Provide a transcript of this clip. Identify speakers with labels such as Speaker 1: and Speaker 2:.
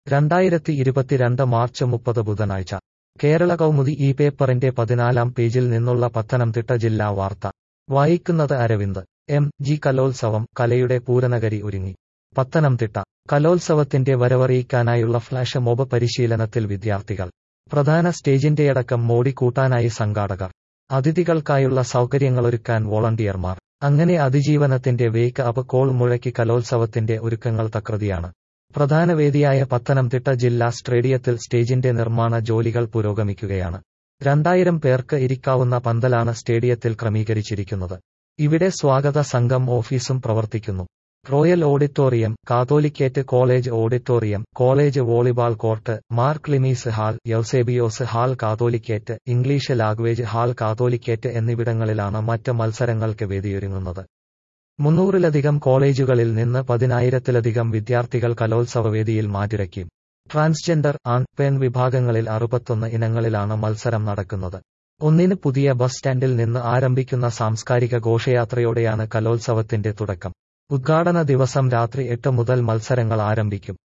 Speaker 1: രണ്ടായിരത്തി ഇരുപത്തിരണ്ട് മാർച്ച് മുപ്പത് ബുധനാഴ്ച കേരള കൗമുദി ഈ പേപ്പറിന്റെ പതിനാലാം പേജിൽ നിന്നുള്ള പത്തനംതിട്ട ജില്ലാ വാർത്ത വായിക്കുന്നത് അരവിന്ദ് എം ജി കലോത്സവം കലയുടെ പൂരനഗരി ഒരുങ്ങി പത്തനംതിട്ട കലോത്സവത്തിന്റെ വരവറിയിക്കാനായുള്ള ഫ്ലാഷ് മോബ് പരിശീലനത്തിൽ വിദ്യാർത്ഥികൾ പ്രധാന സ്റ്റേജിന്റെയടക്കം മോടി കൂട്ടാനായി സംഘാടകർ അതിഥികൾക്കായുള്ള സൗകര്യങ്ങളൊരുക്കാൻ വോളണ്ടിയർമാർ അങ്ങനെ അതിജീവനത്തിന്റെ വേക്ക് അപ്പ് കോൾ മുഴക്കി കലോത്സവത്തിന്റെ ഒരുക്കങ്ങൾ തകൃതിയാണ് പ്രധാന വേദിയായ പത്തനംതിട്ട ജില്ലാ സ്റ്റേഡിയത്തിൽ സ്റ്റേജിന്റെ നിർമ്മാണ ജോലികൾ പുരോഗമിക്കുകയാണ് രണ്ടായിരം പേർക്ക് ഇരിക്കാവുന്ന പന്തലാണ് സ്റ്റേഡിയത്തിൽ ക്രമീകരിച്ചിരിക്കുന്നത് ഇവിടെ സ്വാഗത സംഘം ഓഫീസും പ്രവർത്തിക്കുന്നു royal auditorium Catholicate college auditorium college volleyball court മാർക്ക് ലിമീസ് hall Eusebios hall Catholicate English language hall Catholicate എന്നിവിടങ്ങളിലാണ് മറ്റ് മത്സരങ്ങൾക്ക് വേദിയൊരുങ്ങുന്നത് മുന്നൂറിലധികം കോളേജുകളിൽ നിന്ന് പതിനായിരത്തിലധികം വിദ്യാർത്ഥികൾ കലോത്സവവേദിയിൽ മാറ്റിരയ്ക്കും ട്രാൻസ്ജെൻഡർ ആൺ പെൺ വിഭാഗങ്ങളിൽ അറുപത്തൊന്ന് ഇനങ്ങളിലാണ് മത്സരം നടക്കുന്നത് ഒന്നിന് പുതിയ ബസ് സ്റ്റാൻഡിൽ നിന്ന് ആരംഭിക്കുന്ന സാംസ്കാരിക ഘോഷയാത്രയോടെയാണ് കലോത്സവത്തിന്റെ തുടക്കം ഉദ്ഘാടന ദിവസം രാത്രി എട്ട് മുതൽ മത്സരങ്ങൾ ആരംഭിക്കും